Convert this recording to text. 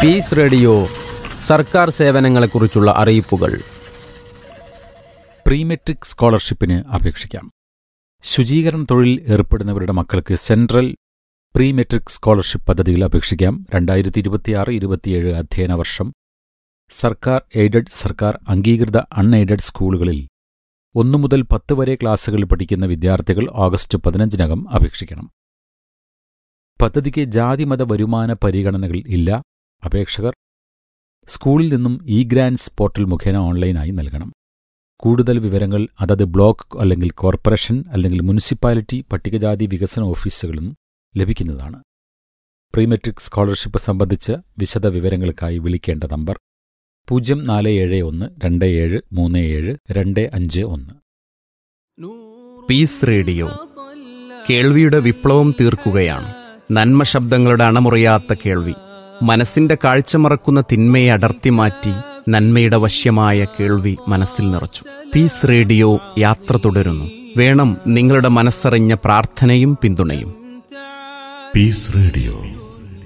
Piece radio സർക്കാർ സേവനങ്ങളെക്കുറിച്ചുള്ള അറിയിപ്പുകൾ pre metric സ്കോളർഷിപ്പിന് അപേക്ഷിക്കാം ശുചീകരണ തൊഴിൽ ഏർപ്പെടുന്നവരുടെ മക്കൾക്ക് സെൻട്രൽ പ്രീ മെട്രിക് സ്കോളർഷിപ്പ് പദ്ധതിയിൽ അപേക്ഷിക്കാം രണ്ടായിരത്തി ഇരുപത്തിയാറ് ഇരുപത്തിയേഴ് അധ്യയന വർഷം സർക്കാർ എയ്ഡഡ് സർക്കാർ അംഗീകൃത അൺഎയ്ഡഡ് സ്കൂളുകളിൽ ഒന്നു മുതൽ പത്ത് വരെ ക്ലാസ്സുകളിൽ പഠിക്കുന്ന വിദ്യാർത്ഥികൾ ഓഗസ്റ്റ് പതിനഞ്ചിനകം അപേക്ഷിക്കണം പദ്ധതിക്ക് ജാതിമത വരുമാന പരിഗണനകൾ ഇല്ല അപേക്ഷകർ സ്കൂളിൽ നിന്നും ഇ ഗ്രാൻസ് പോർട്ടൽ മുഖേന ഓൺലൈനായി നൽകണം കൂടുതൽ വിവരങ്ങൾ അതത് ബ്ലോക്ക് അല്ലെങ്കിൽ കോർപ്പറേഷൻ അല്ലെങ്കിൽ മുനിസിപ്പാലിറ്റി പട്ടികജാതി വികസന ഓഫീസുകളും ലഭിക്കുന്നതാണ് പ്രീമെട്രിക് സ്കോളർഷിപ്പ് സംബന്ധിച്ച് വിശദ വിവരങ്ങൾക്കായി വിളിക്കേണ്ട നമ്പർ പൂജ്യം നാല് ഏഴ് ഒന്ന് രണ്ട് ഏഴ് മൂന്ന് ഏഴ് രണ്ട് അഞ്ച് ഒന്ന് പീസ് റേഡിയോ കേൾവിയുടെ വിപ്ലവം തീർക്കുകയാണ് നന്മ ശബ്ദങ്ങളുടെ അണമുറിയാത്ത കേൾവി മനസ്സിന്റെ കാഴ്ച മറക്കുന്ന തിന്മയെ അടർത്തി മാറ്റി നന്മയുടെ വശ്യമായ കേൾവി മനസ്സിൽ നിറച്ചു പീസ് റേഡിയോ യാത്ര തുടരുന്നു വേണം നിങ്ങളുടെ മനസ്സറിഞ്ഞ പ്രാർത്ഥനയും പിന്തുണയും Peace Radio.